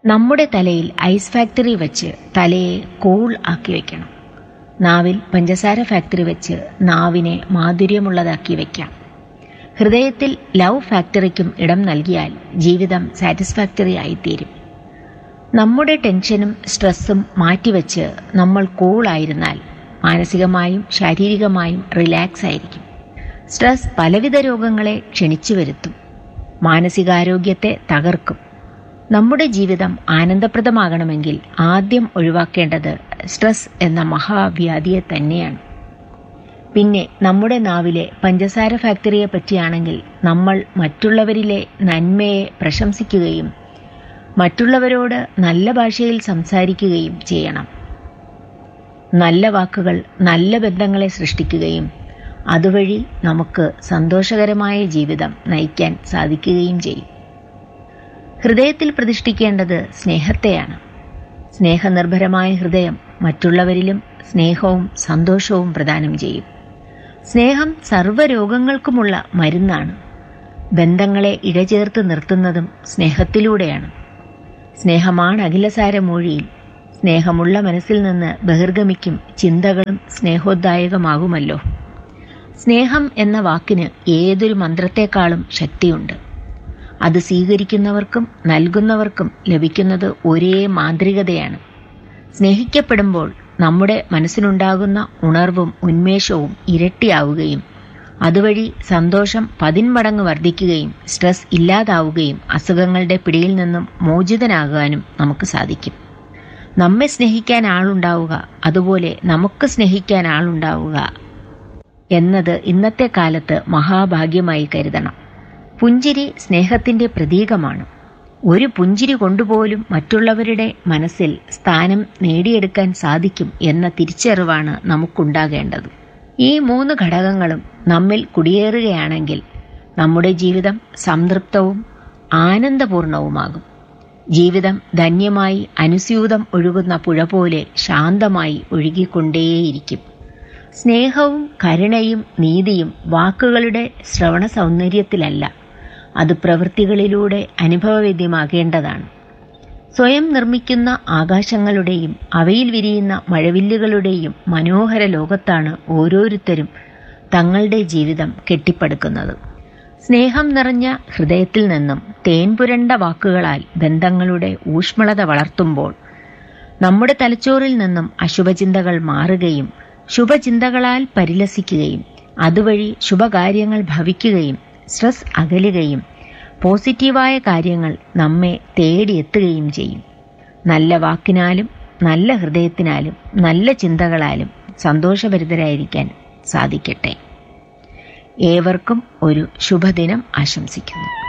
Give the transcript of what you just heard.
നമ്മുടെ തലയിൽ ice factory വെച്ച് തലയെ കൂൾ ആക്കി വെക്കണം നാവിൽ പഞ്ചസാര ഫാക്ടറി വെച്ച് നാവിനെ മാധുര്യമുള്ളതാക്കി വയ്ക്കാം ഹൃദയത്തിൽ ലവ് ഫാക്ടറിക്കും ഇടം നൽകിയാൽ ജീവിതം സാറ്റിസ്ഫാക്ടറി ആയിത്തീരും നമ്മുടെ ടെൻഷനും സ്ട്രെസ്സും മാറ്റിവെച്ച് നമ്മൾ കൂളായിരുന്നാൽ മാനസികമായും ശാരീരികമായും റിലാക്സ് ആയിരിക്കും സ്ട്രെസ് പലവിധ രോഗങ്ങളെ ക്ഷണിച്ചു വരുത്തും മാനസികാരോഗ്യത്തെ തകർക്കും നമ്മുടെ ജീവിതം ആനന്ദപ്രദമാകണമെങ്കിൽ ആദ്യം ഒഴിവാക്കേണ്ടത് സ്ട്രെസ് എന്ന മഹാവ്യാധിയെ തന്നെയാണ് പിന്നെ നമ്മുടെ നാവിലെ പഞ്ചസാര ഫാക്ടറിയെ പറ്റിയാണെങ്കിൽ നമ്മൾ മറ്റുള്ളവരിലെ നന്മയെ പ്രശംസിക്കുകയും മറ്റുള്ളവരോട് നല്ല ഭാഷയിൽ സംസാരിക്കുകയും ചെയ്യണം നല്ല വാക്കുകൾ നല്ല ബന്ധങ്ങളെ സൃഷ്ടിക്കുകയും അതുവഴി നമുക്ക് സന്തോഷകരമായ ജീവിതം നയിക്കാൻ സാധിക്കുകയും ചെയ്യും ഹൃദയത്തിൽ പ്രതിഷ്ഠിക്കേണ്ടത് സ്നേഹത്തെയാണ് സ്നേഹനിർഭരമായ ഹൃദയം മറ്റുള്ളവരിലും സ്നേഹവും സന്തോഷവും പ്രദാനം ചെയ്യും സ്നേഹം സർവ്വരോഗങ്ങൾക്കുമുള്ള മരുന്നാണ് ബന്ധങ്ങളെ ഇഴചേർത്ത് നിർത്തുന്നതും സ്നേഹത്തിലൂടെയാണ് സ്നേഹമാണ് അഖിലസാരമൊഴിയിൽ സ്നേഹമുള്ള മനസ്സിൽ നിന്ന് ബഹിർഗമിക്കും ചിന്തകളും സ്നേഹോദ്ദായകമാകുമല്ലോ സ്നേഹം എന്ന വാക്കിന് ഏതൊരു മന്ത്രത്തെക്കാളും ശക്തിയുണ്ട് അത് സ്വീകരിക്കുന്നവർക്കും നൽകുന്നവർക്കും ലഭിക്കുന്നത് ഒരേ മാന്ത്രികതയാണ് സ്നേഹിക്കപ്പെടുമ്പോൾ നമ്മുടെ മനസ്സിനുണ്ടാകുന്ന ഉണർവും ഉന്മേഷവും ഇരട്ടിയാവുകയും അതുവഴി സന്തോഷം പതിന്മടങ്ങ് വർദ്ധിക്കുകയും സ്ട്രെസ് ഇല്ലാതാവുകയും അസുഖങ്ങളുടെ പിടിയിൽ നിന്നും മോചിതനാകാനും നമുക്ക് സാധിക്കും നമ്മെ സ്നേഹിക്കാൻ ആളുണ്ടാവുക അതുപോലെ നമുക്ക് സ്നേഹിക്കാൻ ആളുണ്ടാവുക എന്നത് ഇന്നത്തെ കാലത്ത് മഹാഭാഗ്യമായി കരുതണം പുഞ്ചിരി സ്നേഹത്തിന്റെ പ്രതീകമാണ് ഒരു പുഞ്ചിരി കൊണ്ടുപോലും മറ്റുള്ളവരുടെ മനസ്സിൽ സ്ഥാനം നേടിയെടുക്കാൻ സാധിക്കും എന്ന തിരിച്ചറിവാണ് നമുക്കുണ്ടാകേണ്ടത് ഈ മൂന്ന് ഘടകങ്ങളും നമ്മിൽ കുടിയേറുകയാണെങ്കിൽ നമ്മുടെ ജീവിതം സംതൃപ്തവും ആനന്ദപൂർണവുമാകും ജീവിതം ധന്യമായി അനുസ്യൂതം ഒഴുകുന്ന പുഴ പോലെ ശാന്തമായി ഒഴുകിക്കൊണ്ടേയിരിക്കും സ്നേഹവും കരുണയും നീതിയും വാക്കുകളുടെ ശ്രവണ സൗന്ദര്യത്തിലല്ല അത് പ്രവൃത്തികളിലൂടെ അനുഭവവേദ്യമാകേണ്ടതാണ് സ്വയം നിർമ്മിക്കുന്ന ആകാശങ്ങളുടെയും അവയിൽ വിരിയുന്ന മഴവില്ലുകളുടെയും മനോഹര ലോകത്താണ് ഓരോരുത്തരും തങ്ങളുടെ ജീവിതം കെട്ടിപ്പടുക്കുന്നത് സ്നേഹം നിറഞ്ഞ ഹൃദയത്തിൽ നിന്നും തേൻ പുരണ്ട വാക്കുകളാൽ ബന്ധങ്ങളുടെ ഊഷ്മളത വളർത്തുമ്പോൾ നമ്മുടെ തലച്ചോറിൽ നിന്നും അശുഭചിന്തകൾ മാറുകയും ശുഭചിന്തകളാൽ പരിലസിക്കുകയും അതുവഴി ശുഭകാര്യങ്ങൾ ഭവിക്കുകയും സ്ട്രെസ് അകലുകയും പോസിറ്റീവായ കാര്യങ്ങൾ നമ്മെ തേടിയെത്തുകയും ചെയ്യും നല്ല വാക്കിനാലും നല്ല ഹൃദയത്തിനാലും നല്ല ചിന്തകളാലും സന്തോഷഭരിതരായിരിക്കാൻ സാധിക്കട്ടെ ഏവർക്കും ഒരു ശുഭദിനം ആശംസിക്കുന്നു